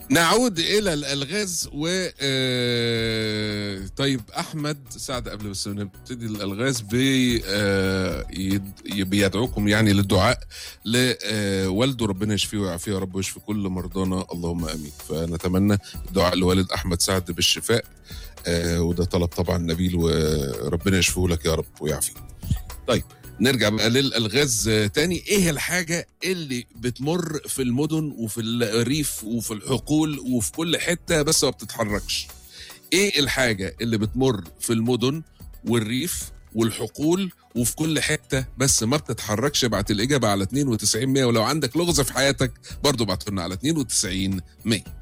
نعود الى الالغاز و آه، طيب احمد سعد قبل بس ما نبتدي الالغاز بي آه، يد- بيدعوكم يعني للدعاء لوالده ربنا يشفيه ويعافيه يا رب ويشفي كل مرضانا اللهم امين فنتمنى الدعاء لوالد احمد سعد بالشفاء آه، وده طلب طبعا نبيل وربنا يشفيه لك يا رب ويعافيه طيب نرجع بقى للالغاز آه، تاني ايه الحاجه اللي بتمر في المدن وفي الريف وفي الحقول وفي كل حته بس ما بتتحركش ايه الحاجه اللي بتمر في المدن والريف والحقول وفي كل حته بس ما بتتحركش ابعت الاجابه على 92 100 ولو عندك لغز في حياتك برضه ابعت لنا على 92 100